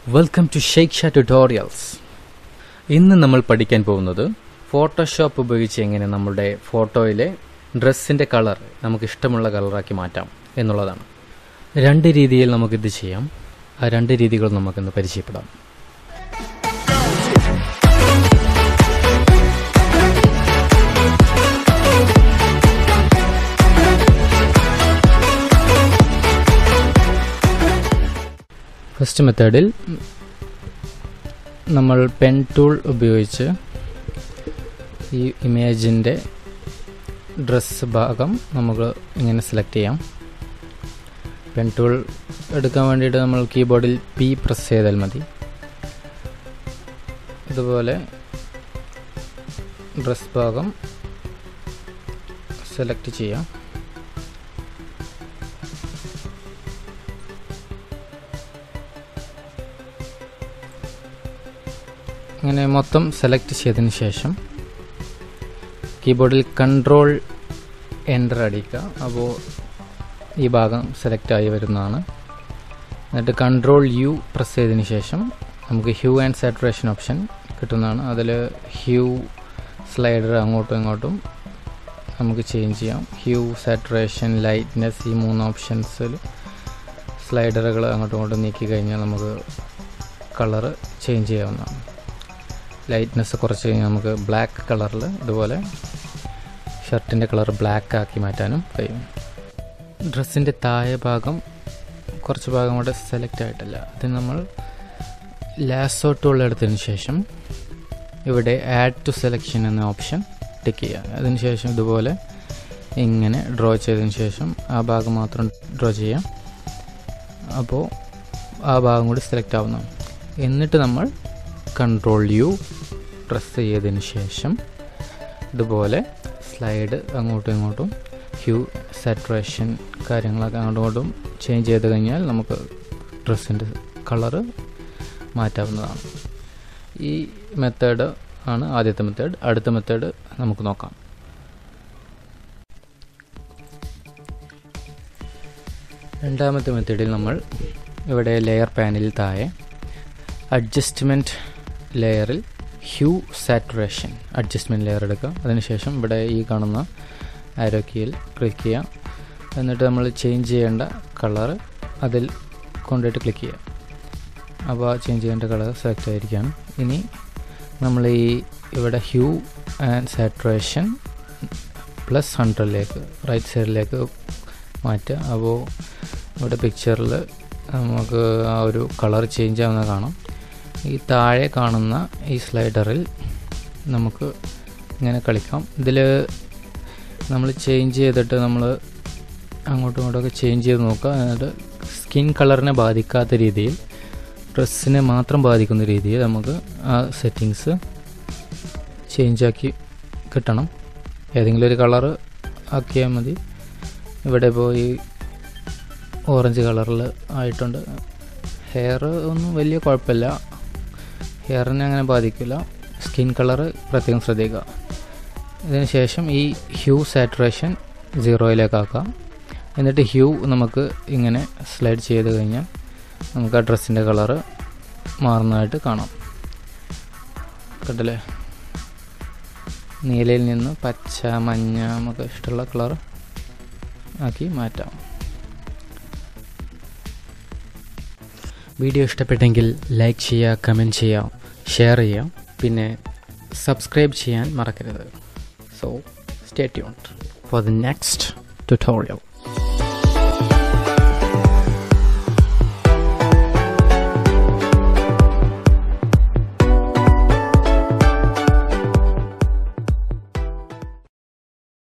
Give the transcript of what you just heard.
welcome to Sheikh Shah tutorials ഇന്ന് നമ്മൾ പഠിക്കാൻ പോകുന്നത് ഫോട്ടോഷോപ്പ് ഉപയോഗിച്ച് എങ്ങനെ നമ്മുടെ ഫോട്ടോയിലെ ഡ്രസ്സിൻ്റെ കളർ നമുക്ക് ഇഷ്ടമുള്ള കളറാക്കി മാറ്റാം എന്നുള്ളതാണ് രണ്ട് രീതിയിൽ നമുക്കിത് ചെയ്യാം ആ രണ്ട് രീതികൾ നമുക്കിന്ന് പരിചയപ്പെടാം ഫസ്റ്റ് മെത്തേഡിൽ നമ്മൾ പെൻ ടൂൾ ഉപയോഗിച്ച് ഈ ഇമേജിൻ്റെ ഡ്രസ്സ് ഭാഗം നമുക്ക് ഇങ്ങനെ സെലക്ട് ചെയ്യാം പെൻ ടൂൾ എടുക്കാൻ വേണ്ടിയിട്ട് നമ്മൾ കീബോർഡിൽ പി പ്രസ് ചെയ്താൽ മതി ഇതുപോലെ ഡ്രസ് ഭാഗം സെലക്ട് ചെയ്യാം അങ്ങനെ മൊത്തം സെലക്ട് ചെയ്തതിന് ശേഷം കീബോർഡിൽ കൺട്രോൾ എൻ്റർ അടിക്കുക അപ്പോൾ ഈ ഭാഗം സെലക്ട് ആയി വരുന്നതാണ് എന്നിട്ട് കൺട്രോൾ യു പ്രസ് ചെയ്തതിന് ശേഷം നമുക്ക് ഹ്യൂ ആൻഡ് സാറ്റുറേഷൻ ഓപ്ഷൻ കിട്ടുന്നതാണ് അതിൽ ഹ്യൂ സ്ലൈഡർ അങ്ങോട്ടും ഇങ്ങോട്ടും നമുക്ക് ചേഞ്ച് ചെയ്യാം ഹ്യൂ സാറ്റുറേഷൻ ലൈറ്റ്നെസ് ഈ മൂന്ന് ഓപ്ഷൻസിൽ സ്ലൈഡറുകൾ അങ്ങോട്ടും ഇങ്ങോട്ടും നീക്കി കഴിഞ്ഞാൽ നമുക്ക് കളറ് ചേഞ്ച് ചെയ്യാവുന്നതാണ് ലൈറ്റ്നെസ് കുറച്ച് കഴിഞ്ഞാൽ നമുക്ക് ബ്ലാക്ക് കളറിൽ ഇതുപോലെ ഷർട്ടിൻ്റെ കളർ ബ്ലാക്ക് ആക്കി മാറ്റാനും കഴിയും ഡ്രസ്സിൻ്റെ താഴെ ഭാഗം കുറച്ച് ഭാഗം കൂടെ സെലക്ട് ആയിട്ടില്ല അത് നമ്മൾ ലാസോ ടൂൾ എടുത്തതിന് ശേഷം ഇവിടെ ആഡ് ടു സെലക്ഷൻ എന്ന ഓപ്ഷൻ ടിക്ക് ചെയ്യുക അതിനുശേഷം ഇതുപോലെ ഇങ്ങനെ ഡ്രോ ചെയ്തതിന് ശേഷം ആ ഭാഗം മാത്രം ഡ്രോ ചെയ്യാം അപ്പോൾ ആ ഭാഗം കൂടി സെലക്ട് ആവുന്നു എന്നിട്ട് നമ്മൾ കൺട്രോൾ യു പ്രസ് ചെയ്തതിന് ശേഷം ഇതുപോലെ സ്ലൈഡ് അങ്ങോട്ടും ഇങ്ങോട്ടും ഹ്യൂ സാറ്റുറേഷൻ കാര്യങ്ങളൊക്കെ അങ്ങോട്ടും ഇങ്ങോട്ടും ചേഞ്ച് ചെയ്ത് കഴിഞ്ഞാൽ നമുക്ക് ഡ്രസ്സിൻ്റെ കളറ് മാറ്റാവുന്നതാണ് ഈ മെത്തേഡ് ആണ് ആദ്യത്തെ മെത്തേഡ് അടുത്ത മെത്തേഡ് നമുക്ക് നോക്കാം രണ്ടാമത്തെ മെത്തേഡിൽ നമ്മൾ ഇവിടെ ലെയർ പാനലിൽ താഴെ അഡ്ജസ്റ്റ്മെൻറ്റ് ലെയറിൽ ഹ്യൂ സാറ്റുറേഷൻ അഡ്ജസ്റ്റ്മെൻറ്റ് ലെയർ എടുക്കുക അതിനുശേഷം ഇവിടെ ഈ കാണുന്ന ആരോ കീയിൽ ക്ലിക്ക് ചെയ്യാം എന്നിട്ട് നമ്മൾ ചേഞ്ച് ചെയ്യേണ്ട കളർ അതിൽ കൊണ്ടുപോയിട്ട് ക്ലിക്ക് ചെയ്യാം അപ്പോൾ ചേഞ്ച് ചെയ്യേണ്ട കളർ സെലക്ട് ആയിരിക്കുകയാണ് ഇനി നമ്മൾ ഈ ഇവിടെ ഹ്യൂ ആൻഡ് സാറ്റുറേഷൻ പ്ലസ് ഹൺഡ്രഡിലേക്ക് റൈറ്റ് സൈഡിലേക്ക് മാറ്റുക അപ്പോൾ ഇവിടെ പിക്ചറിൽ നമുക്ക് ആ ഒരു കളർ ചേഞ്ച് ആവുന്ന കാണാം ഈ താഴെ കാണുന്ന ഈ സ്ലൈഡറിൽ നമുക്ക് ഇങ്ങനെ കളിക്കാം ഇതിൽ നമ്മൾ ചേഞ്ച് ചെയ്തിട്ട് നമ്മൾ അങ്ങോട്ടും ഇങ്ങോട്ടൊക്കെ ചേഞ്ച് ചെയ്ത് നോക്കുക എന്നിട്ട് സ്കിൻ കളറിനെ ബാധിക്കാത്ത രീതിയിൽ ഡ്രസ്സിനെ മാത്രം ബാധിക്കുന്ന രീതിയിൽ നമുക്ക് ആ സെറ്റിങ്സ് ചേഞ്ച് ആക്കി കിട്ടണം ഏതെങ്കിലും ഒരു കളറ് ആക്കിയാൽ മതി ഇവിടെ ഇപ്പോൾ ഈ ഓറഞ്ച് കളറിൽ ആയിട്ടുണ്ട് ഹെയർ ഒന്നും വലിയ കുഴപ്പമില്ല ഹെയറിനെ അങ്ങനെ ബാധിക്കില്ല സ്കിൻ കളറ് പ്രത്യേകം ശ്രദ്ധിക്കുക ഇതിന് ശേഷം ഈ ഹ്യൂ സാറ്റുറേഷൻ സീറോയിലേക്ക് ആക്കാം എന്നിട്ട് ഹ്യൂ നമുക്ക് ഇങ്ങനെ സ്ലൈഡ് ചെയ്ത് കഴിഞ്ഞാൽ നമുക്ക് ആ ഡ്രസ്സിൻ്റെ കളറ് മാറുന്നതായിട്ട് കാണാം കണ്ടില്ലേ നീലയിൽ നിന്ന് പച്ച മഞ്ഞ നമുക്ക് ഇഷ്ടമുള്ള കളർ ആക്കി മാറ്റാം വീഡിയോ ഇഷ്ടപ്പെട്ടെങ്കിൽ ലൈക്ക് ചെയ്യുക കമൻറ്റ് ചെയ്യുക ഷെയർ ചെയ്യുക പിന്നെ സബ്സ്ക്രൈബ് ചെയ്യാൻ മറക്കരുത് so stay tuned for the next tutorial